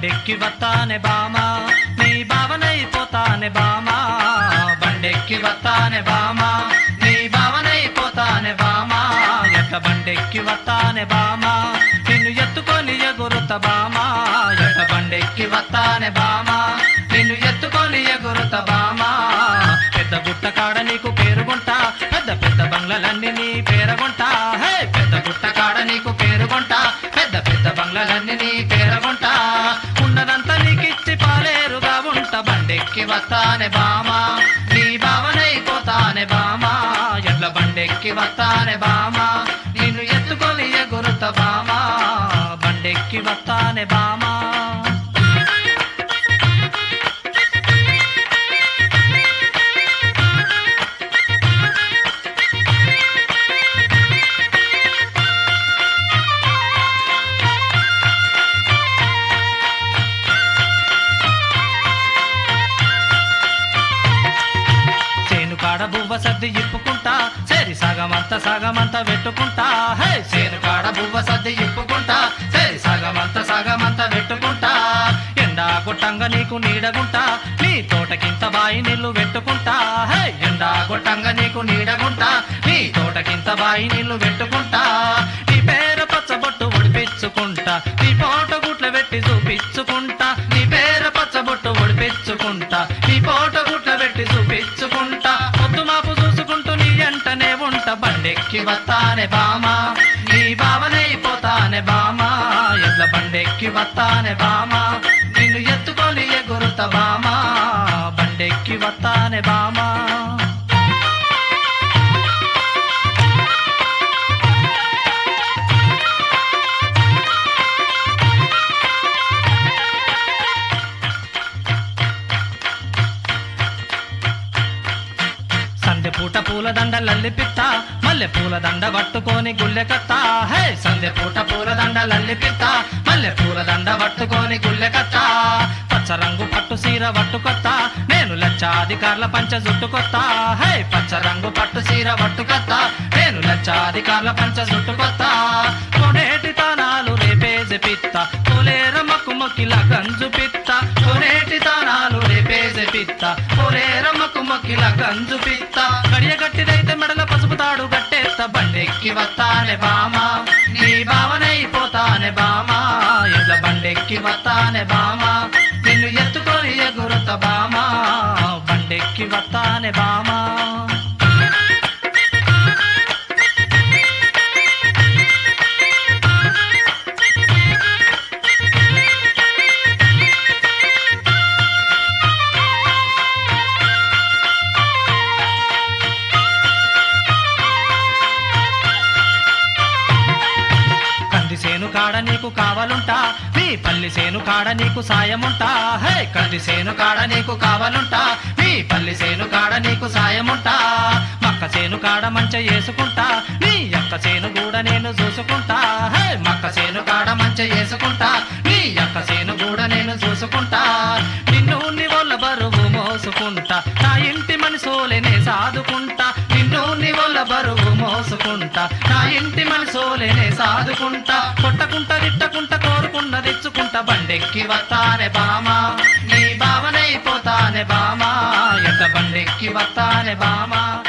బండెక్కి వత్తానే బామా నీ భావనైపోతానే బామా బండెక్కి వత్తానే బామా నీ భావనైపోతానే బామా ఎట్ట బండెక్కి వత్తానే బామా నిన్ను ఎత్తుకొని ఎగురుత బామా ఎట్ట బండెక్కి వత్తానే బామా నిన్ను ఎత్తుకొని ఎగురుత బామా పెద్ద గుట్ట కాడ నీకు పేరుగుంటా పెద్ద పెద్ద బంగ్లలన్నీ నీ పేరగుంటా హే పెద్ద గుట్ట కాడ నీకు పేరుగుంటా పెద్ద పెద్ద బంగ్లలన్నీ నీ పేరగుంటా ఉన్నదంతా నీకిచ్చి పాలేరుగా ఉంట బండెక్కి వస్తానే బామా నీ భావనైపోతానే బామా ఎడ్ల బండెక్కి వస్తానే బామా నిన్ను ఎత్తుకొని ఎగురుత బామా బండెక్కి వస్తానే బామా చేను కాడ బువ్వ సర్ది ఇప్పుకుంటా సరి సగమంత సగమంత పెట్టుకుంటా హే చేను కాడ బువ్వ సర్ది ఇప్పుకుంటా సరి సగమంత సగమంత పెట్టుకుంటా ఎండా గుట్టంగా నీకు నీడగుంటా నీ తోటకింత బాయి నీళ్లు పెట్టుకుంటా హే ఎండా గుట్టంగా నీకు నీడగుంటా నీ తోటకింత బాయి నీళ్లు పెట్టుకుంటా నీ పేర పచ్చబొట్టు ఒడిపించుకుంటా నీ పోట గుట్ల పెట్టి చూపించుకుంటా నీ పేర పచ్చబొట్టు ఒడిపించుకుంటా నీ పోట గుట్ల పెట్టి చూపించుకుంటా పొద్దు మాపు చూసుకుంటూ నీ ఎంటనే ఉంట బండెక్కి వస్తానే బామా నీ బావనైపోతానే బామా ఎడ్ల బండెక్కి వస్తానే బామా నిన్ను ఎత్తుకొని ఎగురుత బామా బండెక్కి వస్తానే బామా సందె పూట పూల దండ లల్లి పిత్త మల్లె పూల దండ పట్టుకొని గుల్లె కత్త హే సందె పూట పూల దండ లల్లి పిత్త మల్లె పూల దండ పట్టుకొని గుల్లె కత్త పచ్చ రంగు పట్టు సీర పట్టుకొత్త నేను లక్షాధికారుల పంచ జుట్టుకొత్త హే పచ్చ రంగు పట్టు సీర పట్టుకొత్త నేను లక్షాధికారుల పంచ జుట్టుకొత్త కొనేటి తానాలు రేపేసి పిత్త కొలేరమ్మకు మొక్కిల గంజు పిత్త కొనేటి తానాలు రేపేసి పిత్త కొలేరమ్మకు మొక్కిల గంజు పిత్త గడియ గట్టిదైతే మెడల పసుపు తాడు గట్టేస్త బండెక్కి వస్తానే బామా నీ భావనైపోతానే బామా ఎడ్ల బండెక్కి వస్తానే బామా నిన్ను ఎత్తుకొని ఎగురుత బామా బండెక్కి వస్తానే బామా కంది సేను కాడ నీకు కావాలుంటా మీ పల్లి సేను కాడ నీకు సాయముంటా హే కంది సేను కాడ నీకు కావాలుంటా మీ పల్లి సేను కాడ నీకు సాయముంటా మక్క సేను కాడ మంచ వేసుకుంటా నీ అక్క సేను కూడా నేను చూసుకుంటా హే మక్క సేను కాడ మంచ వేసుకుంటా నీ అక్క సేను కూడా నేను చూసుకుంటా నిన్ను నీ వాళ్ళ బరువు మోసుకుంటా నా ఇంటి మనసోలేనే సాదుకుంటా నిన్ను నీ వాళ్ళ బరువు మోసుకుంటా నా ఇంటి మనసోలేనే సాదుకుంటా కొట్టకుంటా తిట్టకుంటా కోరుకున్న తెచ్చుకుంటా బండెక్కి వస్తానే బామా నీ భావనైపోతానే బామా ఎట్ట బండెక్కి వస్తానే బామా